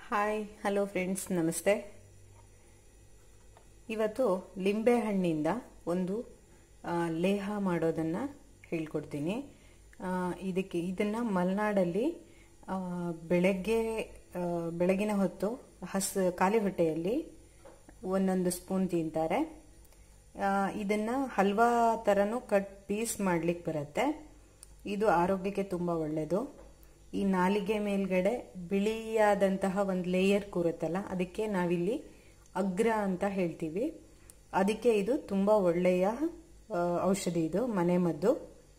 hi hello friends ನಮಸ್ತೆ ಇವತ್ತು ಲಿಂಬೆ ಹಣ್ಣಿಂದ ಒಂದು ಆ, ಲೇಹ ಮಾಡೋದನ್ನು ಹೇಳ್ಕೊಡ್ತೀನಿ ಆ, ಇದಕ್ಕೆ ಇದನ್ನು ಮಲೆನಾಡಲ್ಲಿ ಆ, ಬೆಳಗ್ಗೆ ಆ, ಬೆಳಗಿನ ಹೊತ್ತು ಹಸ್ ಖಾಲಿ ಹೊಟ್ಟೆಯಲ್ಲಿ ಒಂದೊಂದು ಸ್ಪೂನ್ ತಿಂತಾರೆ ಆ, ಇದನ್ನ ಹಲ್ವಾ ಥರನೂ ಕಟ್ ಪೀಸ್ ಮಾಡ್ಲಿಕ್ಕೆ ಬರುತ್ತೆ ಇದು ಆರೋಗ್ಯಕ್ಕೆ ತುಂಬ ಒಳ್ಳೆಯದು ಈ ನಾಲಿಗೆ ಮೇಲ್ಗಡೆ ಬಿಳಿಯಾದಂತಹ ಒಂದು ಲೇಯರ್ ಕೂರುತ್ತಲ್ಲ ಅದಕ್ಕೆ ನಾವಿಲ್ಲಿ ಅಗ್ರ ಅಂತ ಹೇಳ್ತೀವಿ ಅದಕ್ಕೆ ಇದು ತುಂಬ ಒಳ್ಳೆಯ ಆ, ಔಷಧಿ ಇದು ಮನೆ ಮದ್ದು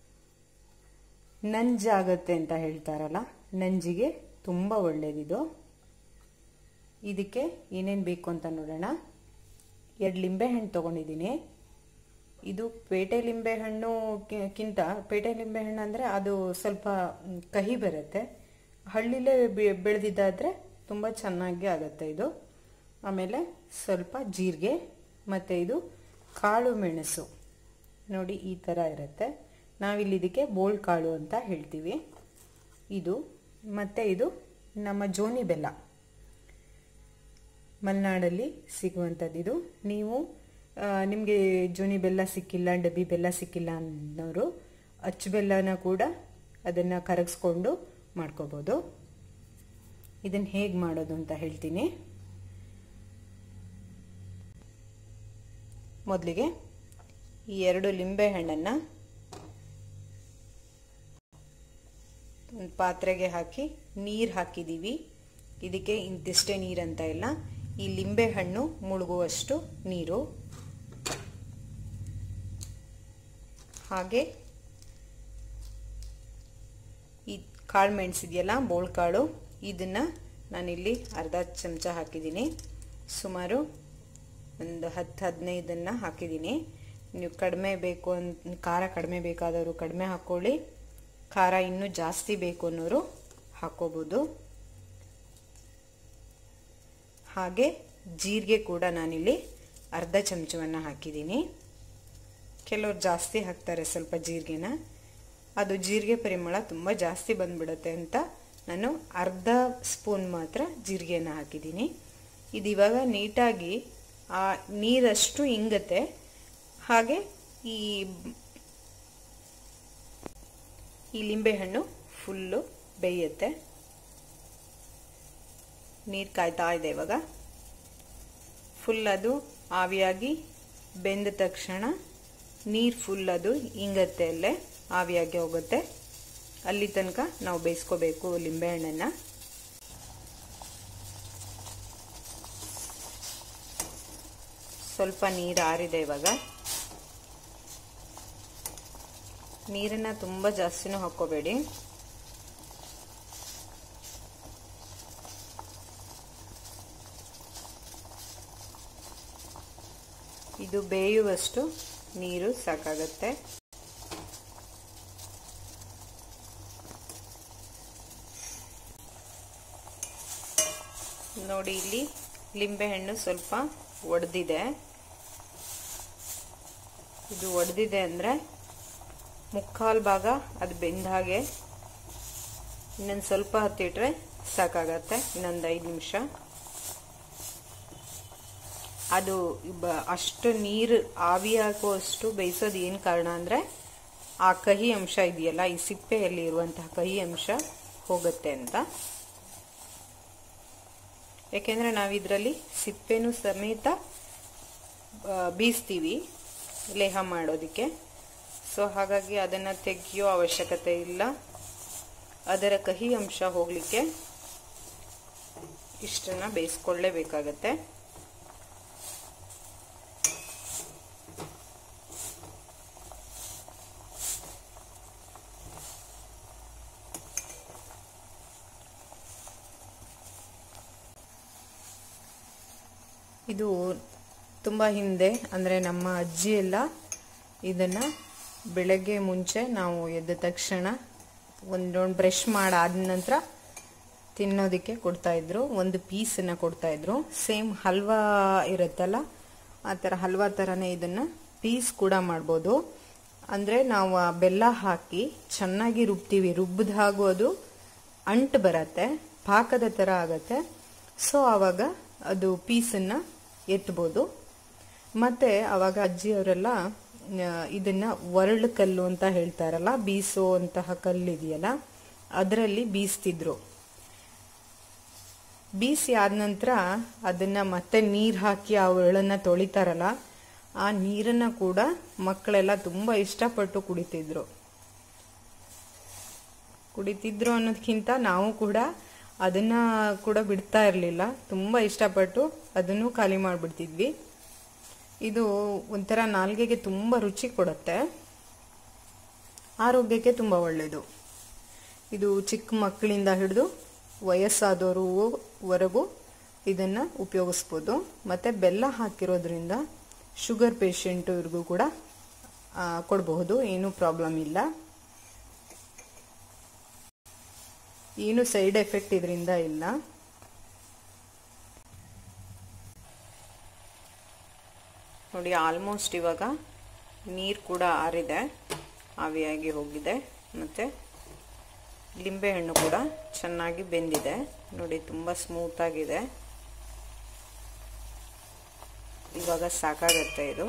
ನಂಜಾಗತ್ತೆ ಅಂತ ಹೇಳ್ತಾರಲ್ಲ ನಂಜಿಗೆ ತುಂಬ ಒಳ್ಳೇದಿದು ಇದಕ್ಕೆ ಏನೇನು ಬೇಕು ಅಂತ ನೋಡೋಣ ಎರಡು ಲಿಂಬೆಹಣ್ಣು ತೊಗೊಂಡಿದ್ದೀನಿ ಇದು ಪೇಟೆ ಲಿಂಬೆಹಣ್ಣು ಕಿ- ಕಿಂತ ಪೇಟೆ ಲಿಂಬೆಹಣ್ಣು ಅಂದರೆ ಅದು ಸ್ವಲ್ಪ ಮ್, ಕಹಿ ಬರುತ್ತೆ ಹಳ್ಳಿಲೇ ಬೆ- ಬೆಳೆದಿದ್ದಾದ್ರೆ ತುಂಬ ಚೆನ್ನಾಗಿ ಆಗುತ್ತೆ ಇದು ಆಮೇಲೆ ಸ್ವಲ್ಪ ಜೀರಿಗೆ ಮತ್ತು ಇದು ಕಾಳು ಮೆಣಸು ನೋಡಿ ಈ ಥರ ಇರುತ್ತೆ ನಾವಿಲ್ಲಿ ಇದಕ್ಕೆ ಬೋಳ್ ಕಾಳು ಅಂತ ಹೇಳ್ತೀವಿ ಇದು ಮತ್ತು ಇದು ನಮ್ಮ ಜೋನಿ ಬೆಲ್ಲ ಮಲೆನಾಡಲ್ಲಿ ಸಿಗುವಂಥದ್ದು ಇದು ನೀವು ನಿಮಗೆ ಜೋನಿ ಬೆಲ್ಲ ಸಿಕ್ಕಿಲ್ಲ ಡಬ್ಬಿ ಬೆಲ್ಲ ಸಿಕ್ಕಿಲ್ಲ ಅನ್ನೋರು ಅಚ್ಚು ಬೆಲ್ಲನ ಕೂಡ ಅದನ್ನು ಕರಗಿಸ್ಕೊಂಡು ಮಾಡ್ಕೋಬೋದು ಇದನ್ನು ಹೇಗೆ ಮಾಡೋದು ಅಂತ ಹೇಳ್ತೀನಿ ಮೊದಲಿಗೆ ಈ ಎರಡು ಲಿಂಬೆ ಹಣ್ಣನ್ನು ಒಂದು ಪಾತ್ರೆಗೆ ಹಾಕಿ ನೀರು ಹಾಕಿದ್ದೀವಿ ಇದಕ್ಕೆ ಇಂತಿಷ್ಟೇ ನೀರಂತ ಇಲ್ಲ ಈ ಲಿಂಬೆ ಹಣ್ಣು ಮುಳುಗುವಷ್ಟು ನೀರು ಹಾಗೆ ಈ ಕಾಳು ಮೆಣಸಿದೆಯಲ್ಲ ಬೋಳ್ಕಾಳು ಇದನ್ನು ನಾನಿಲ್ಲಿ ಅರ್ಧ ಚಮಚ ಹಾಕಿದ್ದೀನಿ ಸುಮಾರು ಒಂದು ಹತ್ತು ಹದಿನೈದನ್ನು ಹಾಕಿದ್ದೀನಿ ನೀವು ಕಡಿಮೆ ಬೇಕು ಅಂತ ಖಾರ ಕಡಿಮೆ ಬೇಕಾದವರು ಕಡಿಮೆ ಹಾಕ್ಕೊಳ್ಳಿ ಖಾರ ಇನ್ನೂ ಜಾಸ್ತಿ ಬೇಕು ಅನ್ನೋರು ಹಾಕೋಬೋದು ಹಾಗೆ ಜೀರಿಗೆ ಕೂಡ ನಾನಿಲ್ಲಿ ಅರ್ಧ ಚಮಚವನ್ನು ಹಾಕಿದ್ದೀನಿ ಕೆಲವ್ರು ಜಾಸ್ತಿ ಹಾಕ್ತಾರೆ ಸ್ವಲ್ಪ ಜೀರಿಗೆನ ಅದು ಜೀರಿಗೆ ಪರಿಮಳ ತುಂಬ ಜಾಸ್ತಿ ಬಂದ್ಬಿಡುತ್ತೆ ಅಂತ ನಾನು ಅರ್ಧ ಸ್ಪೂನ್ ಮಾತ್ರ ಜೀರಿಗೆನ ಹಾಕಿದ್ದೀನಿ ಇದು ಇವಾಗ ನೀಟಾಗಿ ಆ ನೀರಷ್ಟು ಇಂಗತ್ತೆ ಹಾಗೆ ಈ ಈ ಲಿಂಬೆಹಣ್ಣು ಫುಲ್ಲು ಬೇಯುತ್ತೆ ನೀರು ಕಾಯ್ತಾ ಇದೆ ಇವಾಗ ಫುಲ್ ಅದು ಆವಿಯಾಗಿ ಬೆಂದ ತಕ್ಷಣ ನೀರು ಫುಲ್ ಅದು ಇಂಗತ್ತೆ ಅಲ್ಲೇ ಆವಿಯಾಗಿ ಹೋಗುತ್ತೆ ಅಲ್ಲಿ ತನಕ ನಾವು ಬೇಯಿಸ್ಕೋಬೇಕು ಲಿಂಬೆಹಣ್ಣನ್ನು ಸ್ವಲ್ಪ ನೀರು ಆರಿದೆ ಇವಾಗ ನೀರನ್ನು ತುಂಬ ಜಾಸ್ತಿನೂ ಹಾಕ್ಕೋಬೇಡಿ ಇದು ಬೇಯುವಷ್ಟು ನೀರು ಸಾಕಾಗತ್ತೆ ನೋಡಿ ಇಲ್ಲಿ ಲಿಂಬೆಹಣ್ಣು ಸ್ವಲ್ಪ ಒಡೆದಿದೆ ಇದು ಒಡೆದಿದೆ ಅಂದರೆ ಮುಕ್ಕಾಲು ಭಾಗ ಅದು ಬೆಂದ ಹಾಗೆ ಇನ್ನೊಂದು ಸ್ವಲ್ಪ ಹೊತ್ತಿಟ್ರೆ ಸಾಕಾಗತ್ತೆ ಇನ್ನೊಂದು ಐದು ನಿಮಿಷ ಅದು ಬ- ಅಷ್ಟು ನೀರು ಆವಿ ಹಾಕುವಷ್ಟು ಬೇಯಿಸೋದು ಏನು ಕಾರಣ ಅಂದರೆ ಆ ಕಹಿ ಅಂಶ ಇದೆಯಲ್ಲ ಈ ಸಿಪ್ಪೆಯಲ್ಲಿ ಇರುವಂತಹ ಕಹಿ ಅಂಶ ಹೋಗುತ್ತೆ ಅಂತ ಯಾಕೆಂದರೆ ನಾವು ಇದರಲ್ಲಿ ಸಿಪ್ಪೆನೂ ಸಮೇತ ಆ, ಬೀಸ್ತೀವಿ ಲೇಹ ಮಾಡೋದಕ್ಕೆ ಸೊ ಹಾಗಾಗಿ ಅದನ್ನು ತೆಗೆಯೋ ಅವಶ್ಯಕತೆ ಇಲ್ಲ ಅದರ ಕಹಿ ಅಂಶ ಹೋಗಲಿಕ್ಕೆ ಇಷ್ಟನ್ನು ಬೇಯಿಸ್ಕೊಳ್ಳೇಬೇಕಾಗತ್ತೆ ಇದು ತುಂಬ ಹಿಂದೆ ಅಂದರೆ ನಮ್ಮ ಅಜ್ಜಿ ಎಲ್ಲ ಇದನ್ನು ಬೆಳಗ್ಗೆ ಮುಂಚೆ ನಾವು ಎದ್ದ ತಕ್ಷಣ ಒಂದು ರೌಂಡ್ ಬ್ರಷ್ ಮಾಡಾದ ನಂತರ ತಿನ್ನೋದಕ್ಕೆ ಕೊಡ್ತಾಯಿದ್ರು ಒಂದು ಪೀಸನ್ನು ಕೊಡ್ತಾಯಿದ್ರು ಸೇಮ್ ಹಲ್ವಾ ಇರುತ್ತಲ್ಲ ಆ ಥರ ಹಲ್ವಾ ಥರನೇ ಇದನ್ನು ಪೀಸ್ ಕೂಡ ಮಾಡ್ಬೋದು ಅಂದರೆ ನಾವು ಆ ಬೆಲ್ಲ ಹಾಕಿ ಚೆನ್ನಾಗಿ ರುಬ್ತೀವಿ ರುಬ್ಬಿದ ಹಾಗೂ ಅದು ಅಂಟು ಬರತ್ತೆ ಪಾಕದ ಥರ ಆಗತ್ತೆ ಸೊ ಆವಾಗ ಅದು ಪೀಸನ್ನು ಎತ್ಬೋದು ಮತ್ತು ಆವಾಗ ಅಜ್ಜಿಯವರೆಲ್ಲ ಇದನ್ನು ಒರಳು ಕಲ್ಲು ಅಂತ ಹೇಳ್ತಾರಲ್ಲ ಬೀಸೋ ಅಂತಹ ಕಲ್ಲು ಇದೆಯಲ್ಲ ಅದರಲ್ಲಿ ಬೀಸ್ತಿದ್ರು ಬೀಸಿ ಆದ ನಂತರ ಅದನ್ನು ಮತ್ತೆ ನೀರು ಹಾಕಿ ಆ ಒರಳನ್ನು ತೊಳಿತಾರಲ್ಲ ಆ ನೀರನ್ನು ಕೂಡ ಮಕ್ಕಳೆಲ್ಲ ತುಂಬ ಇಷ್ಟಪಟ್ಟು ಕುಡಿತಿದ್ರು ಕುಡಿತಿದ್ರು ಅನ್ನೋದಕ್ಕಿಂತ ನಾವು ಕೂಡ ಅದನ್ನ ಕೂಡ ಬಿಡ್ತಾ ಇರಲಿಲ್ಲ ತುಂಬ ಇಷ್ಟಪಟ್ಟು ಅದನ್ನು ಖಾಲಿ ಮಾಡಿಬಿಡ್ತಿದ್ವಿ ಇದು ಒಂಥರ ನಾಲ್ಗೆಗೆ ತುಂಬ ರುಚಿ ಕೊಡುತ್ತೆ ಆರೋಗ್ಯಕ್ಕೆ ತುಂಬ ಒಳ್ಳೆಯದು ಇದು ಚಿಕ್ಕ ಮಕ್ಕಳಿಂದ ಹಿಡಿದು ವಯಸ್ಸಾದವರುವರೆಗೂ ಇದನ್ನು ಉಪಯೋಗಿಸ್ಬೋದು ಮತ್ತು ಬೆಲ್ಲ ಹಾಕಿರೋದ್ರಿಂದ ಶುಗರ್ ಪೇಷಂಟು ಇವ್ರಿಗೂ ಕೂಡ ಕೊಡಬಹುದು ಏನೂ ಪ್ರಾಬ್ಲಮ್ ಇಲ್ಲ ಏನು ಸೈಡ್ ಎಫೆಕ್ಟ್ ಇದರಿಂದ ಇಲ್ಲ ನೋಡಿ ಆಲ್ಮೋಸ್ಟ್ ಇವಾಗ ನೀರು ಕೂಡ ಆರಿದೆ ಆವಿಯಾಗಿ ಹೋಗಿದೆ ಮತ್ತು ಲಿಂಬೆಹಣ್ಣು ಕೂಡ ಚೆನ್ನಾಗಿ ಬೆಂದಿದೆ ನೋಡಿ ತುಂಬ ಸ್ಮೂತಾಗಿದೆ ಇವಾಗ ಸಾಕಾಗತ್ತೆ ಇದು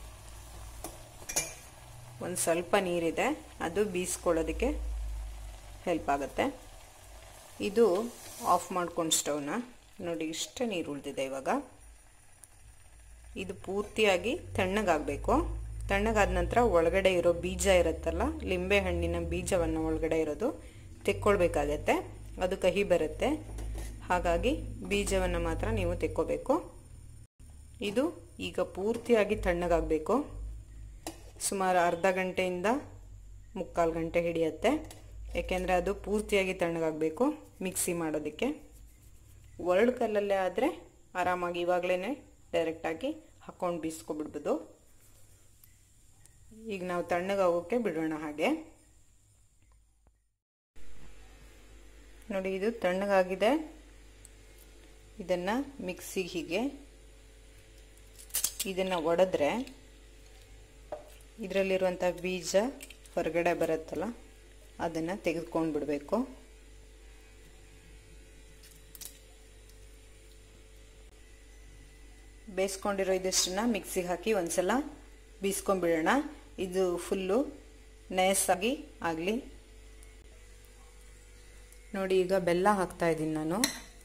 ಒಂದು ಸ್ವಲ್ಪ ನೀರಿದೆ ಅದು ಬೀಸ್ಕೊಳ್ಳೋದಕ್ಕೆ ಹೆಲ್ಪ್ ಆಗುತ್ತೆ ಇದು ಆಫ್ ಮಾಡ್ಕೊಂಡು ಸ್ಟವ್ನ ನೋಡಿ ಇಷ್ಟು ನೀರು ಉಳಿದಿದೆ ಇವಾಗ ಇದು ಪೂರ್ತಿಯಾಗಿ ತಣ್ಣಗಾಗಬೇಕು ತಣ್ಣಗಾದ ನಂತರ ಒಳಗಡೆ ಇರೋ ಬೀಜ ಇರುತ್ತಲ್ಲ ಲಿಂಬೆ ಹಣ್ಣಿನ ಬೀಜವನ್ನು ಒಳಗಡೆ ಇರೋದು ತೆಕ್ಕೊಳ್ಬೇಕಾಗತ್ತೆ ಅದು ಕಹಿ ಬರುತ್ತೆ ಹಾಗಾಗಿ ಬೀಜವನ್ನು ಮಾತ್ರ ನೀವು ತೆಕ್ಕೋಬೇಕು ಇದು ಈಗ ಪೂರ್ತಿಯಾಗಿ ತಣ್ಣಗಾಗಬೇಕು ಸುಮಾರು ಅರ್ಧ ಗಂಟೆಯಿಂದ ಮುಕ್ಕಾಲು ಗಂಟೆ ಹಿಡಿಯುತ್ತೆ ಏಕೆಂದರೆ ಅದು ಪೂರ್ತಿಯಾಗಿ ತಣ್ಣಗಾಗಬೇಕು ಮಿಕ್ಸಿ ಮಾಡೋದಕ್ಕೆ ಒರಳು ಕಲ್ಲಲ್ಲೇ ಆದರೆ ಆರಾಮಾಗಿ ಇವಾಗಲೇ ಡೈರೆಕ್ಟಾಗಿ ಹಾಕ್ಕೊಂಡು ಬೀಸ್ಕೊಬಿಡ್ಬೋದು ಈಗ ನಾವು ತಣ್ಣಗಾಗೋಕ್ಕೆ ಬಿಡೋಣ ಹಾಗೆ ನೋಡಿ ಇದು ತಣ್ಣಗಾಗಿದೆ ಇದನ್ನು ಮಿಕ್ಸಿಗೆ ಹೀಗೆ ಇದನ್ನು ಒಡೆದ್ರೆ ಇದರಲ್ಲಿರುವಂಥ ಬೀಜ ಹೊರಗಡೆ ಬರುತ್ತಲ್ಲ ಅದನ್ನು ತೆಗೆದುಕೊಂಡು ಬಿಡಬೇಕು ಬೇಯಿಸ್ಕೊಂಡಿರೋ ಇದಿಷ್ಟನ್ನ ಮಿಕ್ಸಿಗೆ ಹಾಕಿ ಒಂದ್ಸಲ ಬೀಸ್ಕೊಂಡ್ಬಿಡೋಣ ಇದು ಫುಲ್ಲು ನಯಸ್ಸಾಗಿ ಆಗಲಿ ನೋಡಿ ಈಗ ಬೆಲ್ಲ ಹಾಕ್ತಾ ಇದ್ದೀನಿ ನಾನು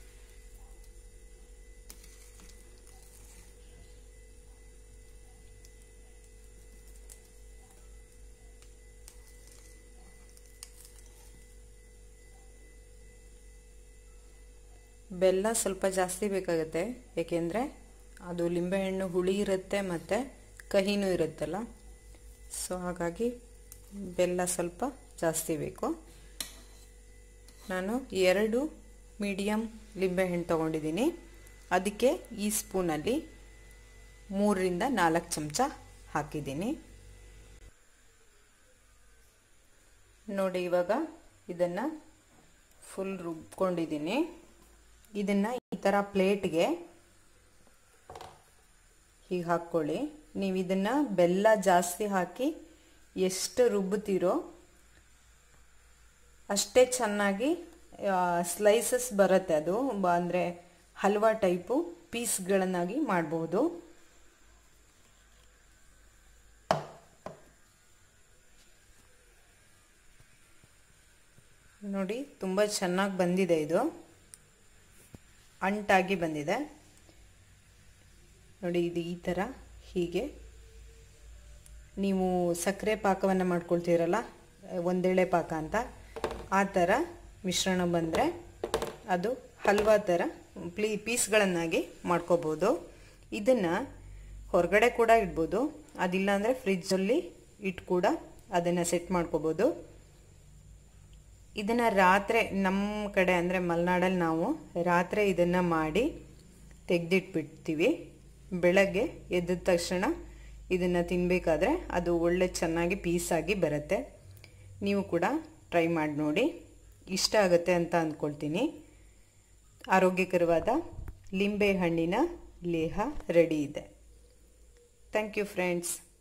ಬೆಲ್ಲ ಸ್ವಲ್ಪ ಜಾಸ್ತಿ ಬೇಕಾಗುತ್ತೆ ಏಕೆಂದರೆ ಅದು ಲಿಂಬೆಹಣ್ಣು ಹುಳಿ ಇರುತ್ತೆ ಮತ್ತು ಕಹಿನೂ ಇರುತ್ತಲ್ಲ ಸೊ ಹಾಗಾಗಿ ಬೆಲ್ಲ ಸ್ವಲ್ಪ ಜಾಸ್ತಿ ಬೇಕು ನಾನು ಎರಡು ಮೀಡಿಯಮ್ ಲಿಂಬೆಹಣ್ಣು ತೊಗೊಂಡಿದ್ದೀನಿ ಅದಕ್ಕೆ ಈ ಸ್ಪೂನಲ್ಲಿ ಮೂರರಿಂದ ನಾಲ್ಕು ಚಮಚ ಹಾಕಿದ್ದೀನಿ ನೋಡಿ ಇವಾಗ ಇದನ್ನು ಫುಲ್ ರುಬ್ಕೊಂಡಿದ್ದೀನಿ ಇದನ್ನು ಈ ಥರ ಪ್ಲೇಟ್ಗೆ ಹೀಗೆ ಹಾಕ್ಕೊಳ್ಳಿ ನೀವು ಇದನ್ನು ಬೆಲ್ಲ ಜಾಸ್ತಿ ಹಾಕಿ ಎಷ್ಟು ರುಬ್ಬುತ್ತೀರೋ ಅಷ್ಟೇ ಚೆನ್ನಾಗಿ ಸ್ಲೈಸಸ್ ಬರುತ್ತೆ ಅದು ಅಂದರೆ ಹಲ್ವಾ ಟೈಪು ಪೀಸ್ಗಳನ್ನಾಗಿ ಮಾಡಬಹುದು ನೋಡಿ ತುಂಬ ಚೆನ್ನಾಗಿ ಬಂದಿದೆ ಇದು ಅಂಟಾಗಿ ಬಂದಿದೆ ನೋಡಿ ಇದು ಈ ಥರ ಹೀಗೆ ನೀವು ಸಕ್ಕರೆ ಪಾಕವನ್ನು ಮಾಡ್ಕೊಳ್ತೀರಲ್ಲ ಒಂದೇಳೆ ಪಾಕ ಅಂತ ಆ ಥರ ಮಿಶ್ರಣ ಬಂದರೆ ಅದು ಹಲ್ವಾ ಥರ ಪ್ಲೀ ಪೀಸ್ಗಳನ್ನಾಗಿ ಮಾಡ್ಕೋಬೋದು ಇದನ್ನು ಹೊರಗಡೆ ಕೂಡ ಇಡ್ಬೋದು ಅದಿಲ್ಲ ಅಂದರೆ ಫ್ರಿಜ್ಜಲ್ಲಿ ಇಟ್ಟು ಕೂಡ ಅದನ್ನು ಸೆಟ್ ಮಾಡ್ಕೋಬೋದು ಇದನ್ನು ರಾತ್ರಿ ನಮ್ಮ ಕಡೆ ಅಂದರೆ ಮಲೆನಾಡಲ್ಲಿ ನಾವು ರಾತ್ರಿ ಇದನ್ನು ಮಾಡಿ ತೆಗೆದಿಟ್ಬಿಡ್ತೀವಿ ಬೆಳಗ್ಗೆ ಎದ್ದ ತಕ್ಷಣ ಇದನ್ನು ತಿನ್ನಬೇಕಾದ್ರೆ ಅದು ಒಳ್ಳೆ ಚೆನ್ನಾಗಿ ಪೀಸಾಗಿ ಬರುತ್ತೆ ನೀವು ಕೂಡ ಟ್ರೈ ಮಾಡಿ ನೋಡಿ ಇಷ್ಟ ಆಗುತ್ತೆ ಅಂತ ಅಂದ್ಕೊಳ್ತೀನಿ ಆರೋಗ್ಯಕರವಾದ ಲಿಂಬೆ ಹಣ್ಣಿನ ಲೇಹ ರೆಡಿ ಇದೆ ಥ್ಯಾಂಕ್ ಯು ಫ್ರೆಂಡ್ಸ್